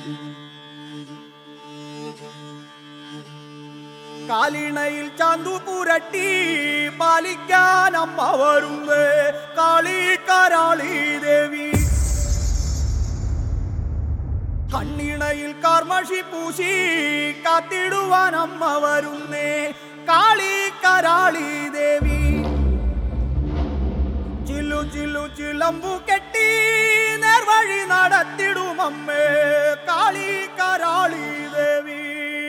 കാലിണയിൽ ചാന്തു പുരട്ടി പാലിക്കാൻ അമ്മ വരുന്നേ കാളി കരാളി ദേവി കണ്ണിണയിൽ കാർമഷി പൂശി കാത്തിടുവാൻ അമ്മ വരുന്നേ കാളി കരാളി ദേവി ചില്ലു ചില്ലു ചിലമ്പു കെട്ടി നേർവഴി നടത്തിടും അമ്മേ കാളി കരാളി ദേവി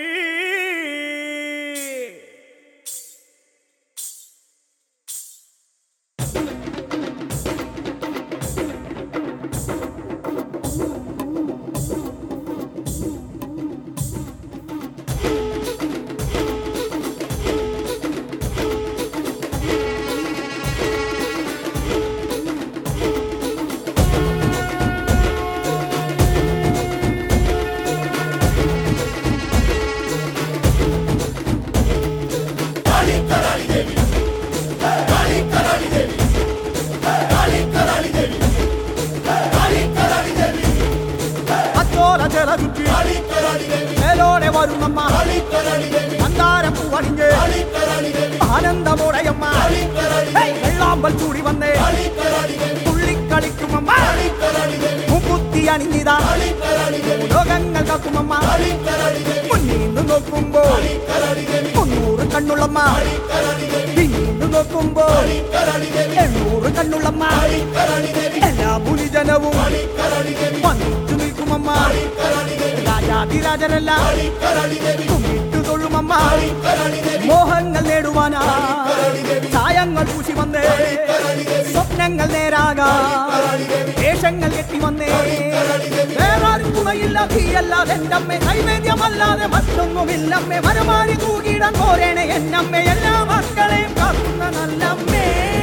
അച്ചോല ചെലകുറ്റി മേലോടെ വരുന്നമ്മ മന്ദാരം പൂവണിഞ്ഞ് ആനന്ദമോടയമ്മ വെള്ളാമ്പൽ കൂടി വന്നേ തുള്ളിക്കളിക്കുമമ്മ മുക്കുത്തി അണിഞ്ഞിതാ ലോകങ്ങൾ കാക്കുമമ്മ മുന്നീന്ന് നോക്കുമ്പോ മുന്നൂറ് കണ്ണുള്ളമ്മ പിന്നീന്ന് നോക്കുമ്പോ എണ്ണൂറ് കണ്ണുള്ളമ്മ എല്ലാ പുലിജനവും വന്നിച്ചു നിൽക്കുമമ്മ രാജാതിരാജനല്ല കുമ്മിട്ടു തൊള്ളുമമ്മ മോഹങ്ങൾ നേടുവാനാ ചായങ്ങൾ പൂശി വന്നേ സ്വപ്നങ്ങൾ നേരാകാ വേഷങ്ങൾ കെട്ടി വന്നേ വേറാരും തുണയില്ല തീയല്ലാതെ എന്റമ്മേ നൈവേദ്യമല്ലാതെ മറ്റൊന്നുമില്ലമ്മേ മരമാരി തൂകിടാൻ പോരേണേ എന്നമ്മേ എല്ലാ മക്കളെയും കാക്കുന്ന നല്ലമ്മേ